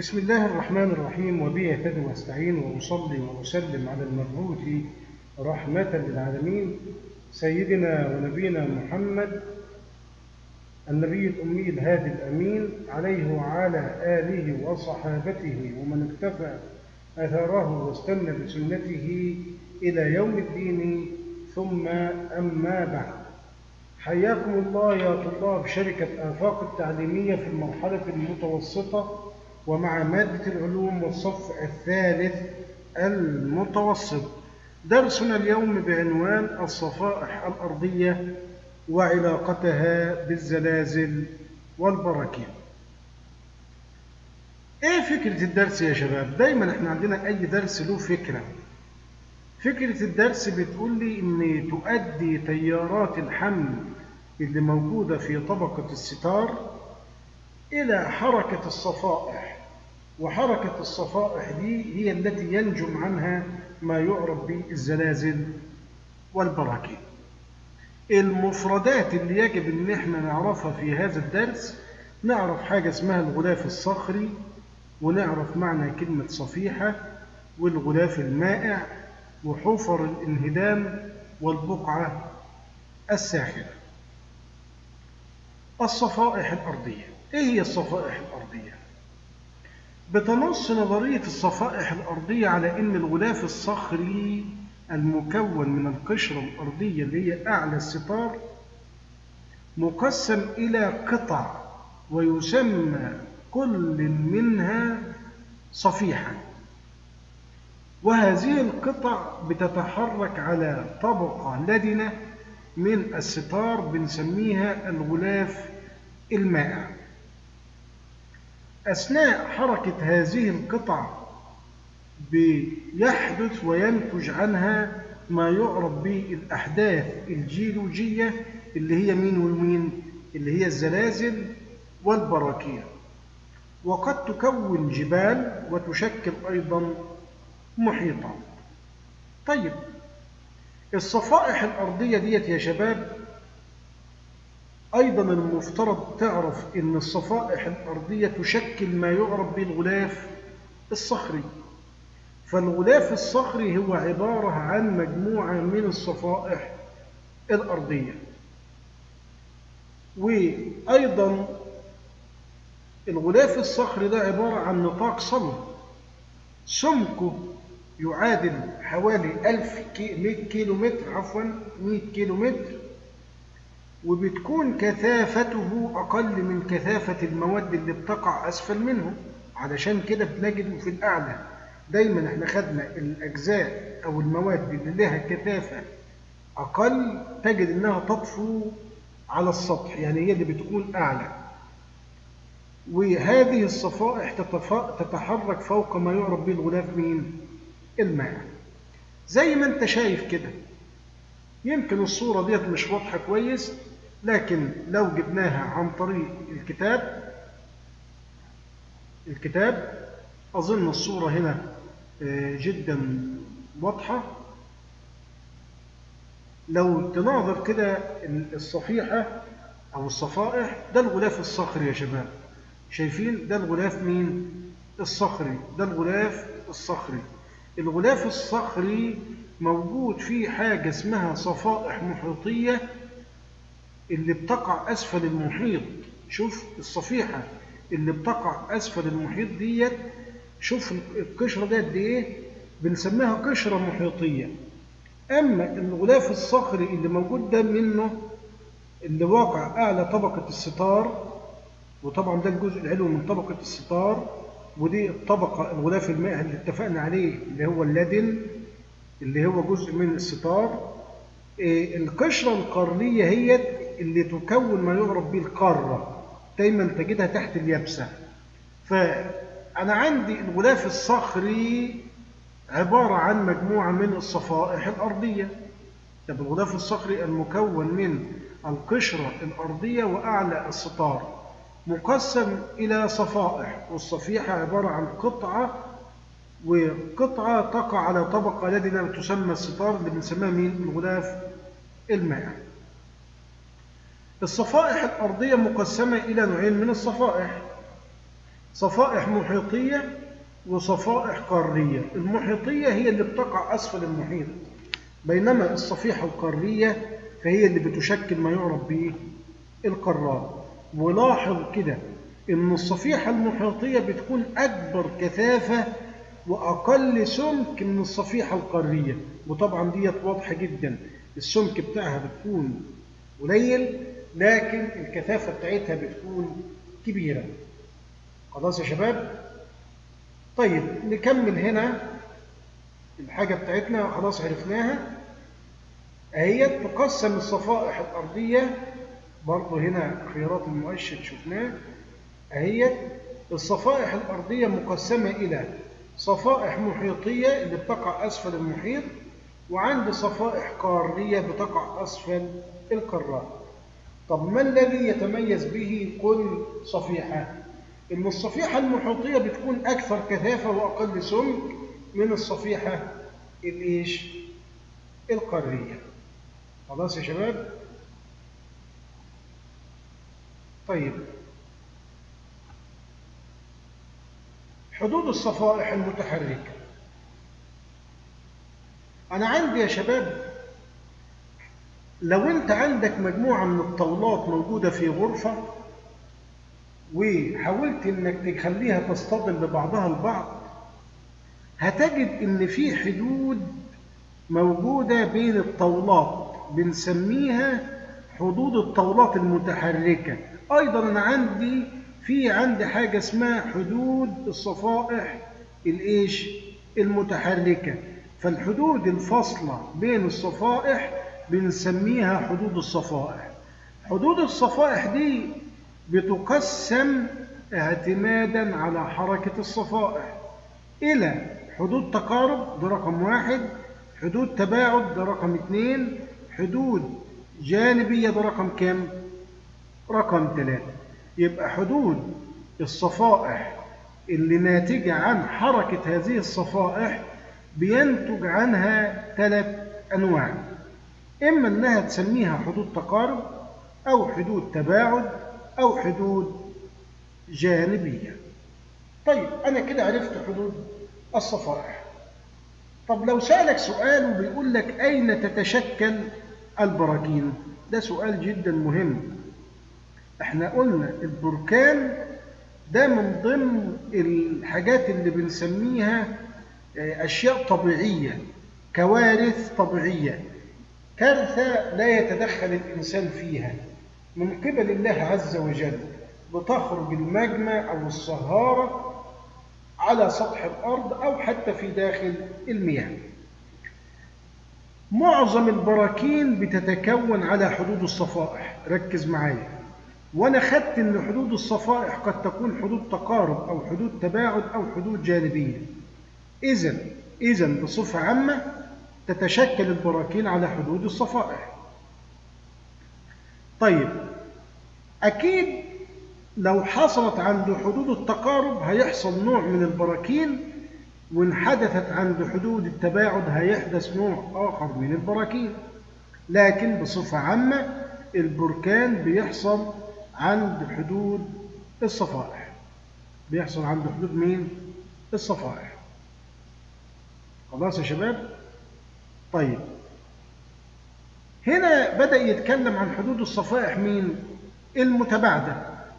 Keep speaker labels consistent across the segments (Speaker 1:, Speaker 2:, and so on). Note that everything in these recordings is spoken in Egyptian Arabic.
Speaker 1: بسم الله الرحمن الرحيم وبه اهتدي واستعين واصلي واسلم على المبعوث رحمة للعالمين سيدنا ونبينا محمد النبي الأمي الهادي الأمين عليه وعلى آله وصحابته ومن اكتفى أثره واستنى بسنته إلى يوم الدين ثم أما بعد حياكم الله يا طلاب شركة آفاق التعليمية في المرحلة المتوسطة ومع مادة العلوم والصف الثالث المتوسط درسنا اليوم بعنوان الصفائح الأرضية وعلاقتها بالزلازل والبراكين ايه فكرة الدرس يا شباب دايما احنا عندنا اي درس له فكرة فكرة الدرس بتقول لي ان تؤدي تيارات الحمل اللي موجودة في طبقة الستار الى حركة الصفائح وحركة الصفائح دي هي التي ينجم عنها ما يعرف بالزلازل والبراكين المفردات اللي يجب ان احنا نعرفها في هذا الدرس نعرف حاجة اسمها الغلاف الصخري ونعرف معنى كلمة صفيحة والغلاف المائع وحفر الانهدام والبقعة الساخنة الصفائح الأرضية إيه هي الصفائح الأرضية؟ بتنص نظرية الصفائح الأرضية على أن الغلاف الصخري المكون من القشرة الأرضية اللي هي أعلى الستار مقسم إلى قطع ويسمى كل منها صفيحة وهذه القطع بتتحرك على طبقة لدنة من الستار بنسميها الغلاف المائع أثناء حركة هذه القطع بيحدث وينتج عنها ما يعرف بالأحداث الجيولوجية اللي هي مين ومين اللي هي الزلازل والبراكين وقد تكون جبال وتشكل أيضا محيطا طيب الصفائح الأرضية ديت يا شباب أيضا المفترض تعرف أن الصفائح الأرضية تشكل ما يعرف بالغلاف الصخري فالغلاف الصخري هو عبارة عن مجموعة من الصفائح الأرضية وأيضا الغلاف الصخري ده عبارة عن نطاق صلب سمكه يعادل حوالي 1000 كيلو متر عفوا 100 كيلو متر وبتكون كثافته أقل من كثافة المواد اللي بتقع أسفل منه علشان كده بنجده في الأعلى دايما احنا خدنا الأجزاء أو المواد اللي لها كثافة أقل تجد إنها تطفو على السطح يعني هي اللي بتكون أعلى وهذه الصفائح تتحرك فوق ما يعرف به الغلاف مين؟ الماء زي ما انت شايف كده يمكن الصورة ديت مش واضحة كويس لكن لو جبناها عن طريق الكتاب الكتاب أظن الصورة هنا جدا واضحة لو تناظر كده الصفيحة أو الصفائح ده الغلاف الصخري يا شباب شايفين ده الغلاف مين الصخري ده الغلاف الصخري الغلاف الصخري موجود فيه حاجة اسمها صفائح محيطية اللي بتقع أسفل المحيط شوف الصفيحة اللي بتقع أسفل المحيط ديت شوف القشرة دي قد إيه بنسميها قشرة محيطية أما الغلاف الصخري اللي موجود ده منه اللي واقع أعلى طبقة الستار وطبعا ده الجزء العلوي من طبقة الستار ودي الطبقة الغلاف المائع اللي اتفقنا عليه اللي هو اللدن اللي هو جزء من الستار إيه القشرة القارية هي اللي تكون ما يعرف به القارة دايما تجدها تحت اليابسة فأنا عندي الغلاف الصخري عبارة عن مجموعة من الصفائح الأرضية طب الغلاف الصخري المكون من القشرة الأرضية وأعلى الستار مقسم إلى صفائح والصفيحة عبارة عن قطعة وقطعة تقع على طبقة لدينا تسمى الستار اللي بنسميها مين؟ الغلاف المائع. الصفائح الأرضية مقسمة إلى نوعين من الصفائح. صفائح محيطية وصفائح قارية المحيطية هي اللي بتقع أسفل المحيط بينما الصفيحة القارية فهي اللي بتشكل ما يعرف به القارات ولاحظ كده إن الصفيحة المحيطية بتكون أكبر كثافة وأقل سمك من الصفيحة القارية وطبعا ديت واضحة جدا السمك بتاعها بتكون قليل لكن الكثافة بتاعتها بتكون كبيرة خلاص يا شباب طيب نكمل هنا الحاجة بتاعتنا خلاص عرفناها اهي تقسم الصفائح الأرضية برضه هنا خيارات المؤشر شفناه اهي الصفائح الأرضية مقسمة إلى صفائح محيطية اللي بتقع أسفل المحيط وعند صفائح قارية بتقع أسفل القارات طب ما الذي يتميز به كل صفيحة؟ إن الصفيحة المحيطية بتكون أكثر كثافة وأقل سمك من الصفيحة الإيش؟ القارية خلاص يا شباب؟ طيب حدود الصفائح المتحركة أنا عندي يا شباب لو أنت عندك مجموعة من الطاولات موجودة في غرفة وحاولت إنك تخليها تصطدم ببعضها البعض هتجد إن في حدود موجودة بين الطاولات بنسميها حدود الطاولات المتحركة أيضا أنا عندي في عندي حاجة اسمها حدود الصفائح الإيش المتحركة فالحدود الفاصلة بين الصفائح بنسميها حدود الصفائح حدود الصفائح دي بتقسم اعتمادا على حركة الصفائح إلى حدود تقارب ده رقم واحد حدود تباعد ده رقم اثنين حدود جانبية ده رقم كام؟ رقم ثلاثة يبقى حدود الصفائح اللي ناتجة عن حركة هذه الصفائح بينتج عنها ثلاث أنواع إما أنها تسميها حدود تقارب أو حدود تباعد أو حدود جانبية طيب أنا كده عرفت حدود الصفائح طب لو سألك سؤال وبيقول لك أين تتشكل البراكين ده سؤال جدا مهم احنا قلنا البركان ده من ضمن الحاجات اللي بنسميها أشياء طبيعية كوارث طبيعية كارثة لا يتدخل الإنسان فيها من قبل الله عز وجل بتخرج المجمع أو الصهارة على سطح الأرض أو حتى في داخل المياه معظم البراكين بتتكون على حدود الصفائح ركز معايا وانا خدت ان حدود الصفائح قد تكون حدود تقارب او حدود تباعد او حدود جانبيه اذا اذا بصفه عامه تتشكل البراكين على حدود الصفائح طيب اكيد لو حصلت عند حدود التقارب هيحصل نوع من البراكين وإن حدثت عند حدود التباعد هيحدث نوع آخر من البراكين لكن بصفة عامة البركان بيحصل عند حدود الصفائح بيحصل عند حدود مين؟ الصفائح خلاص يا شباب؟ طيب هنا بدأ يتكلم عن حدود الصفائح مين؟ المتباعدة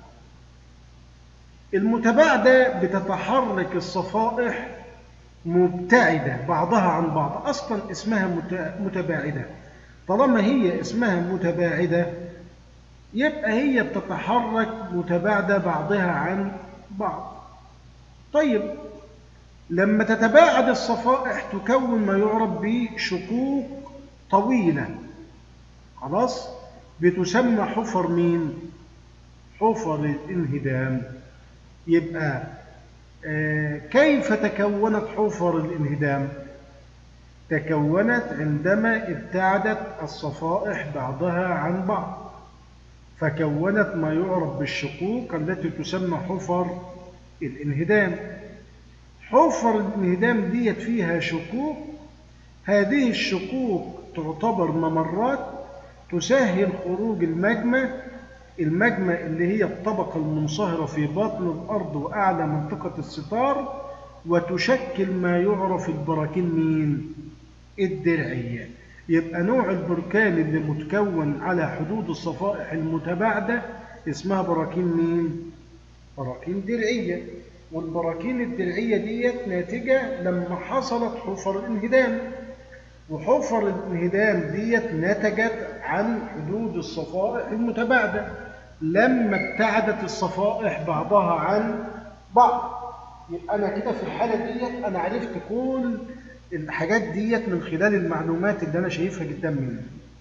Speaker 1: المتباعدة بتتحرك الصفائح مبتعدة بعضها عن بعض أصلا اسمها متباعدة طالما هي اسمها متباعدة يبقى هي بتتحرك متباعدة بعضها عن بعض طيب لما تتباعد الصفائح تكون ما يعرف بشقوق طويلة خلاص بتسمى حفر مين حفر الانهدام يبقى آه كيف تكونت حفر الانهدام تكونت عندما ابتعدت الصفائح بعضها عن بعض فكونت ما يعرف بالشقوق التي تسمى حفر الانهدام حفر الانهدام ديت فيها شقوق هذه الشقوق تعتبر ممرات تسهل خروج المجمع المجمة اللي هي الطبقة المنصهرة في باطن الأرض وأعلى منطقة الستار وتشكل ما يعرف البراكين مين؟ الدرعية يبقى نوع البركان اللي متكون على حدود الصفائح المتباعدة اسمها براكين مين؟ براكين درعية والبراكين الدرعية ديت ناتجة لما حصلت حفر الانهدام وحفر الانهدام ديت نتجت عن حدود الصفائح المتباعدة لما ابتعدت الصفائح بعضها عن بعض يبقى أنا كده في الحالة ديت أنا عرفت كل الحاجات ديت من خلال المعلومات اللي أنا شايفها قدام مني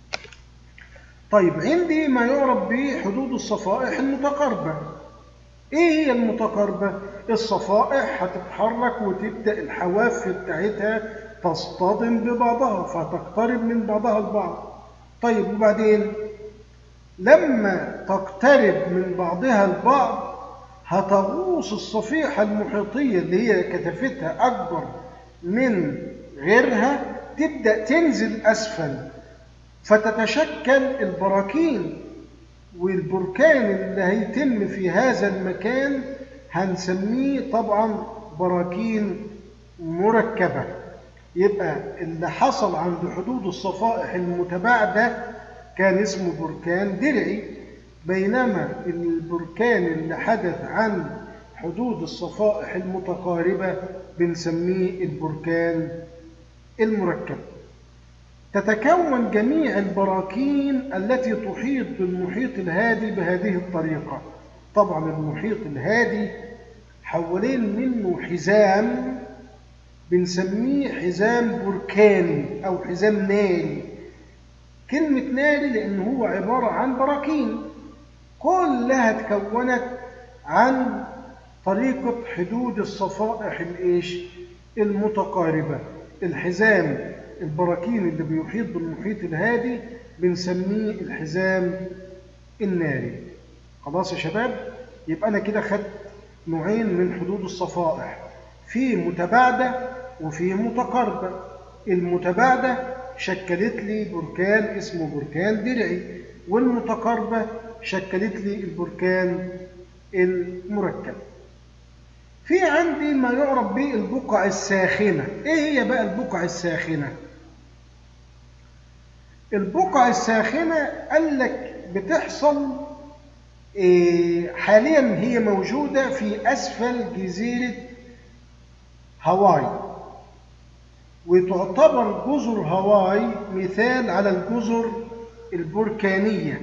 Speaker 1: طيب عندي ما يعرف بحدود الصفائح المتقاربة إيه هي المتقاربة؟ الصفائح هتتحرك وتبدأ الحواف بتاعتها تصطدم ببعضها فتقترب من بعضها البعض طيب وبعدين لما تقترب من بعضها البعض هتغوص الصفيحة المحيطية اللي هي كثافتها أكبر من غيرها تبدأ تنزل أسفل فتتشكل البراكين والبركان اللي هيتم في هذا المكان هنسميه طبعا براكين مركبة يبقى اللي حصل عند حدود الصفائح المتباعدة كان اسمه بركان درعي بينما البركان اللي حدث عن حدود الصفائح المتقاربة بنسميه البركان المركب تتكون جميع البراكين التي تحيط بالمحيط الهادي بهذه الطريقة طبعا المحيط الهادي حوالين منه حزام بنسميه حزام بركاني أو حزام ناري كلمة ناري لأنه هو عبارة عن براكين كلها تكونت عن طريقة حدود الصفائح الإيش المتقاربة الحزام البراكين اللي بيحيط بالمحيط الهادي بنسميه الحزام الناري خلاص يا شباب يبقى أنا كده خدت نوعين من حدود الصفائح في متباعدة وفي متقاربة المتباعدة شكلت لي بركان اسمه بركان درعي والمتقاربة شكلت لي البركان المركب في عندي ما يعرف بالبقع الساخنة ايه هي بقى البقع الساخنة البقع الساخنة قال لك بتحصل إيه حاليا هي موجودة في أسفل جزيرة هاواي وتعتبر جزر هاواي مثال على الجزر البركانية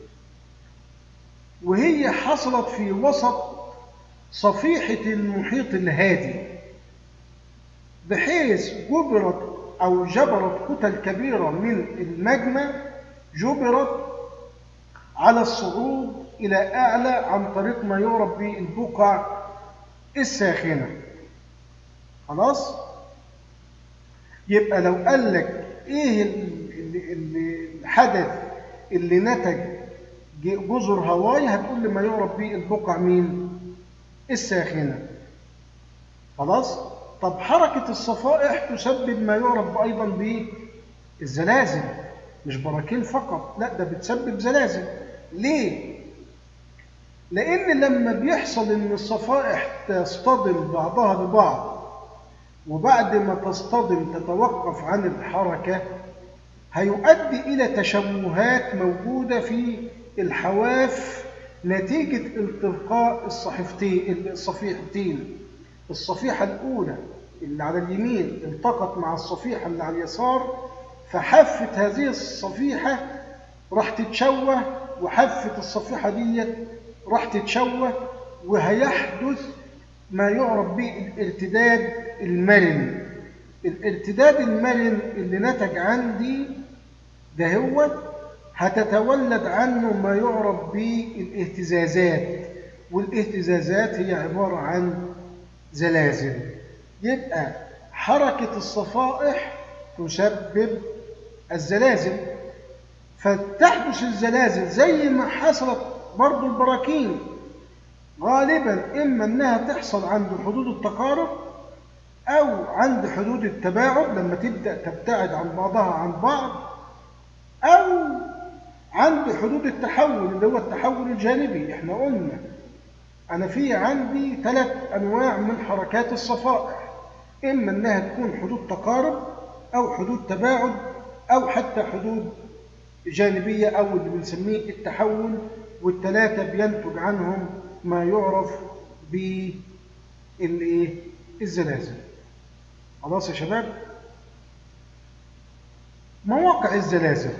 Speaker 1: وهي حصلت في وسط صفيحة المحيط الهادي بحيث جبرت أو جبرت كتل كبيرة من المجمع جبرت على الصعود إلى أعلى عن طريق ما يعرف بالبقع الساخنة خلاص يبقى لو قال لك ايه اللي, اللي الحدث اللي نتج جزر هاواي هتقول لي ما يعرف به البقع مين الساخنة خلاص طب حركة الصفائح تسبب ما يعرف أيضا بالزلازل مش براكين فقط لا ده بتسبب زلازل ليه لأن لما بيحصل إن الصفائح تصطدم بعضها ببعض وبعد ما تصطدم تتوقف عن الحركة هيؤدي إلى تشوهات موجودة في الحواف نتيجة التقاء الصحيفتين الصفيحتين الصفيحة الأولى اللي على اليمين التقت مع الصفيحة اللي على اليسار فحفت هذه الصفيحة راح تتشوه وحفت الصفيحة دي راح تتشوه وهيحدث ما يعرف به الارتداد المرن الارتداد المرن اللي نتج عندي ده هو هتتولد عنه ما يعرف بالاهتزازات والاهتزازات هي عبارة عن زلازل يبقى حركة الصفائح تسبب الزلازل فتحدث الزلازل زي ما حصلت برضو البراكين غالبا إما أنها تحصل عند حدود التقارب أو عند حدود التباعد لما تبدأ تبتعد عن بعضها عن بعض أو عند حدود التحول اللي هو التحول الجانبي احنا قلنا أنا في عندي ثلاث أنواع من حركات الصفائح إما أنها تكون حدود تقارب أو حدود تباعد أو حتى حدود جانبية أو اللي بنسميه التحول والثلاثة بينتج عنهم ما يعرف بالإيه؟ الزلازل خلاص يا شباب مواقع الزلازل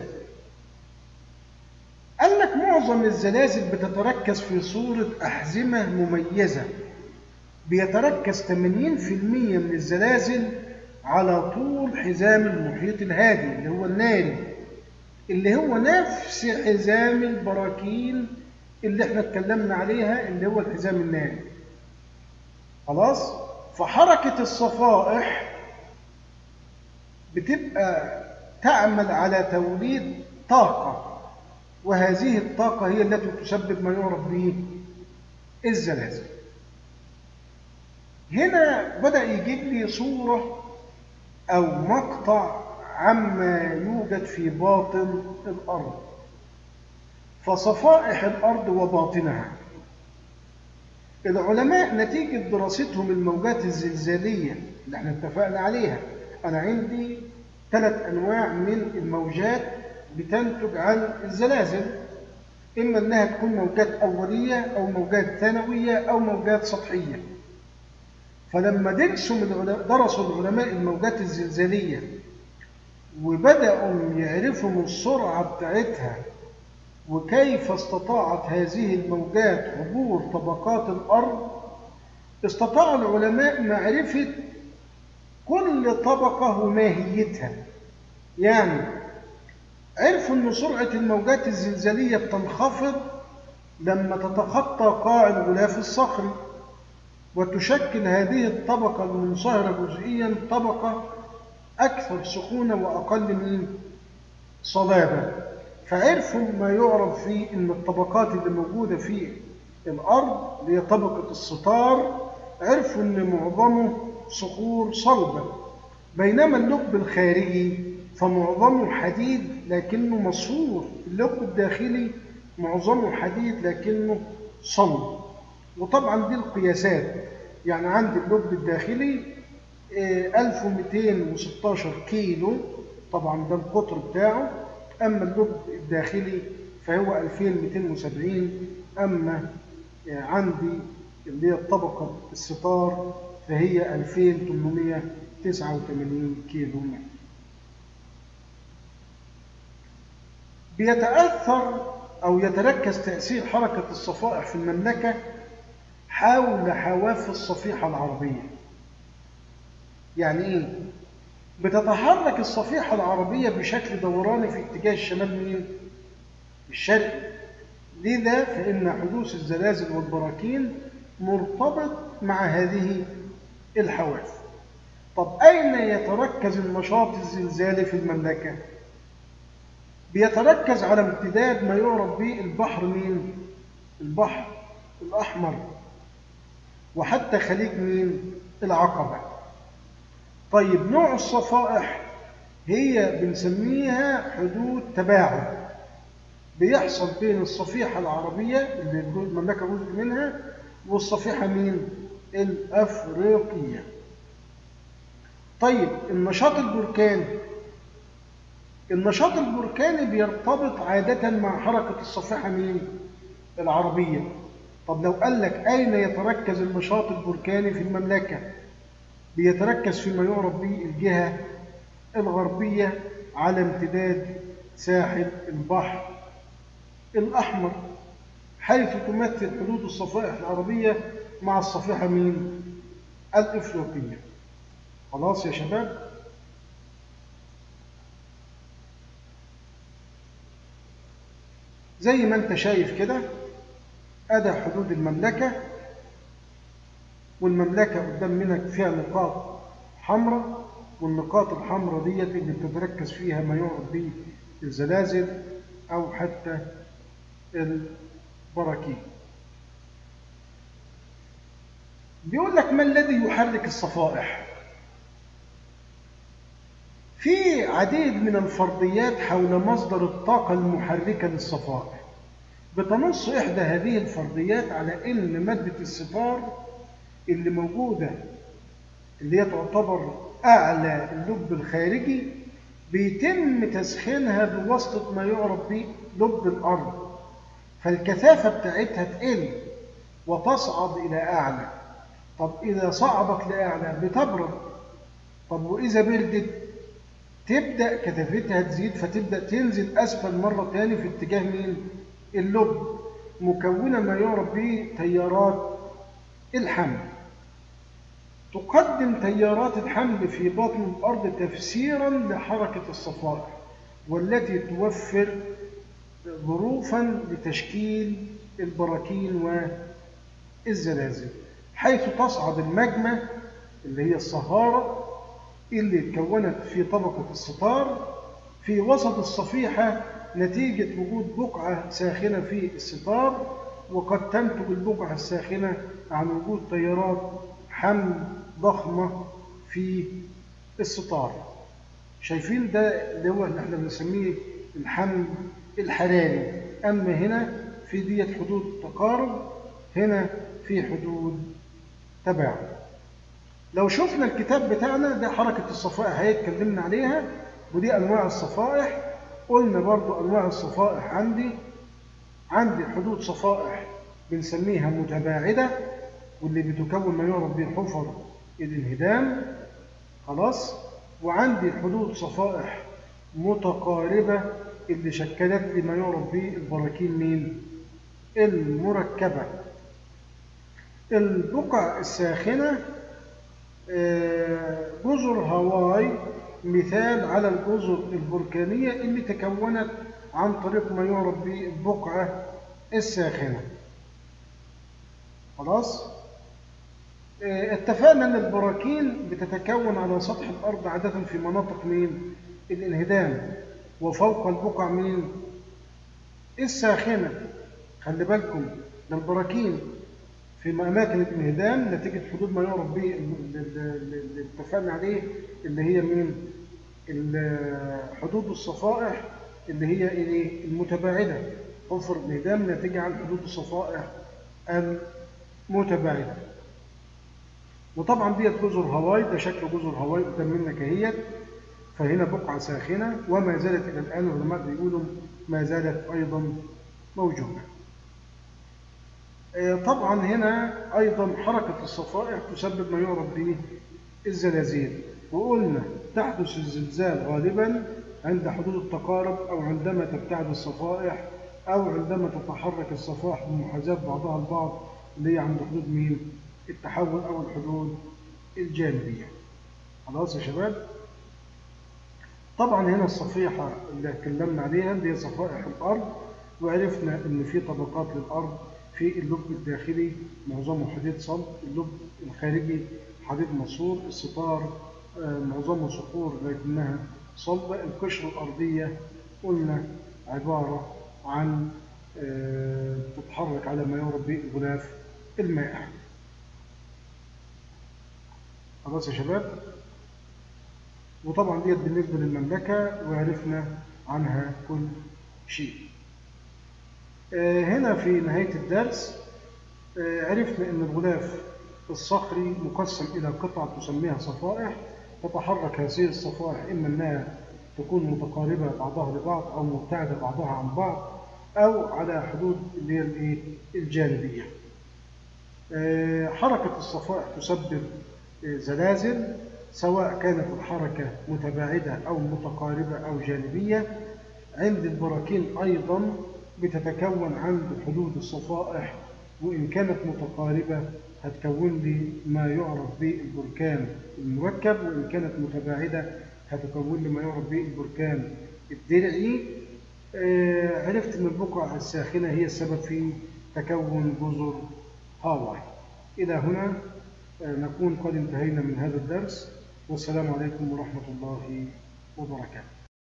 Speaker 1: قال لك معظم الزلازل بتتركز في صورة أحزمة مميزة بيتركز 80% من الزلازل على طول حزام المحيط الهادي اللي هو الناري اللي هو نفس حزام البراكين اللي احنا اتكلمنا عليها اللي هو الحزام الناري خلاص فحركة الصفائح بتبقى تعمل على توليد طاقة وهذه الطاقة هي التي تسبب ما يعرف به الزلازل هنا بدأ يجيب لي صورة أو مقطع عما يوجد في باطن الأرض فصفائح الأرض وباطنها العلماء نتيجة دراستهم الموجات الزلزالية اللي احنا اتفقنا عليها أنا عندي ثلاث أنواع من الموجات بتنتج عن الزلازل إما أنها تكون موجات أولية أو موجات ثانوية أو موجات سطحية فلما درسوا درسوا العلماء الموجات الزلزالية وبدأوا يعرفوا السرعة بتاعتها وكيف استطاعت هذه الموجات عبور طبقات الأرض استطاع العلماء معرفة كل طبقة وماهيتها يعني عرفوا أن سرعة الموجات الزلزالية بتنخفض لما تتخطى قاع الغلاف الصخري وتشكل هذه الطبقة المنصهرة جزئيا طبقة أكثر سخونة وأقل من صلابة فعرفوا ما يعرف في أن الطبقات اللي موجودة في الأرض اللي هي طبقة الستار عرفوا أن معظمه صخور صلبة بينما اللب الخارجي فمعظمه حديد لكنه مصفور اللب الداخلي معظمه حديد لكنه صلب وطبعا دي القياسات يعني عندي اللب الداخلي 1216 كيلو طبعا ده القطر بتاعه أما اللب الداخلي فهو 2270 أما عندي اللي هي الطبقة الستار فهي 2889 كيلو متر بيتأثر أو يتركز تأثير حركة الصفائح في المملكة حول حواف الصفيحة العربية يعني إيه؟ بتتحرك الصفيحة العربية بشكل دوراني في اتجاه الشمال مين؟ الشرقي لذا فإن حدوث الزلازل والبراكين مرتبط مع هذه الحواف طب أين يتركز النشاط الزلزالي في المملكة؟ بيتركز على امتداد ما يعرف به البحر مين؟ البحر الأحمر وحتى خليج مين؟ العقبة طيب نوع الصفائح هي بنسميها حدود تباعد بيحصل بين الصفيحة العربية اللي المملكة جزء منها والصفيحة مين؟ الأفريقية طيب النشاط البركاني النشاط البركاني بيرتبط عادة مع حركة الصفيحة مين؟ العربية طب لو قال لك أين يتركز النشاط البركاني في المملكة؟ بيتركز فيما يعرف به الجهة الغربية على امتداد ساحل البحر الأحمر حيث تمثل حدود الصفائح العربية مع الصفيحة مين؟ الإفريقية خلاص يا شباب؟ زي ما انت شايف كده أدى حدود المملكة والمملكة قدام منك فيها نقاط حمراء والنقاط الحمراء ديت اللي بتتركز فيها ما يعرف به الزلازل أو حتى البراكين بيقول لك ما الذي يحرك الصفائح في عديد من الفرضيات حول مصدر الطاقة المحركة للصفائح بتنص إحدى هذه الفرضيات على إن مادة الستار اللي موجودة اللي هي تعتبر أعلى اللب الخارجي بيتم تسخينها بواسطة ما يعرف بلب الأرض فالكثافة بتاعتها تقل وتصعد إلى أعلى طب إذا صعدت لأعلى بتبرد طب وإذا بردت تبدأ كثافتها تزيد فتبدأ تنزل أسفل مرة تاني في اتجاه مين؟ اللب مكونة ما يعرف به تيارات الحمل تقدم تيارات الحمل في باطن الأرض تفسيرا لحركة الصفائح والتي توفر ظروفا لتشكيل البراكين والزلازل حيث تصعد المجمة اللي هي الصهارة اللي اتكونت في طبقة الستار في وسط الصفيحة نتيجة وجود بقعة ساخنة في الستار وقد تنتج البقعة الساخنة عن وجود تيارات حمل ضخمة في الستار شايفين ده اللي هو اللي احنا بنسميه الحمل الحراري أما هنا في ديت حدود تقارب هنا في حدود تباعد لو شفنا الكتاب بتاعنا ده حركة الصفائح هي اتكلمنا عليها ودي أنواع الصفائح قلنا برضو أنواع الصفائح عندي عندي حدود صفائح بنسميها متباعدة واللي بتكون ما يعرف بحفر الانهدام خلاص وعندي حدود صفائح متقاربة اللي شكلت لي ما يعرف به البراكين مين المركبة البقع الساخنة جزر هاواي مثال على الجزر البركانية اللي تكونت عن طريق ما يعرف بالبقعة الساخنة خلاص اتفقنا ان البراكين بتتكون على سطح الارض عادة في مناطق مين الانهدام وفوق البقع مين الساخنة خلي بالكم ده البراكين في أماكن الانهدام نتيجة حدود ما يعرف به اللي اتفقنا عليه اللي هي من حدود الصفائح اللي هي ايه المتباعدة حفر الانهدام نتيجة عن حدود الصفائح المتباعدة وطبعا ديت جزر هاواي ده شكل جزر هاواي قدام منك اهيت فهنا بقعة ساخنة وما زالت إلى الآن العلماء بيقولوا ما زالت أيضا موجودة طبعا هنا أيضا حركة الصفائح تسبب ما يعرف به الزلازل وقلنا تحدث الزلزال غالبا عند حدود التقارب أو عندما تبتعد الصفائح أو عندما تتحرك الصفائح بمحاذاة بعضها البعض اللي هي عند حدود مين؟ التحول أو الحدود الجانبية خلاص يا شباب؟ طبعا هنا الصفيحة اللي اتكلمنا عليها اللي هي صفائح الأرض وعرفنا إن في طبقات للأرض في اللب الداخلي معظمه حديد صلب اللب الخارجي حديد مصور الستار معظمه صخور لكنها صلبة القشرة الأرضية قلنا عبارة عن تتحرك على ما يعرف بالغلاف المائع خلاص يا شباب وطبعا ديت بالنسبة للمملكة وعرفنا عنها كل شيء هنا في نهاية الدرس عرفنا أن الغلاف الصخري مقسم إلى قطع تسميها صفائح تتحرك هذه الصفائح إما أنها تكون متقاربة بعضها لبعض أو مبتعدة بعضها عن بعض أو على حدود اللي هي الجانبية حركة الصفائح تسبب زلازل سواء كانت الحركة متباعدة أو متقاربة أو جانبية عند البراكين أيضا بتتكون عند حدود الصفائح وإن كانت متقاربة هتكون لي ما يعرف بالبركان المركب وإن كانت متباعدة هتكون لي ما يعرف بالبركان الدرعي آه عرفت أن البقع الساخنة هي السبب في تكون جزر هاواي إلى هنا آه نكون قد انتهينا من هذا الدرس والسلام عليكم ورحمة الله وبركاته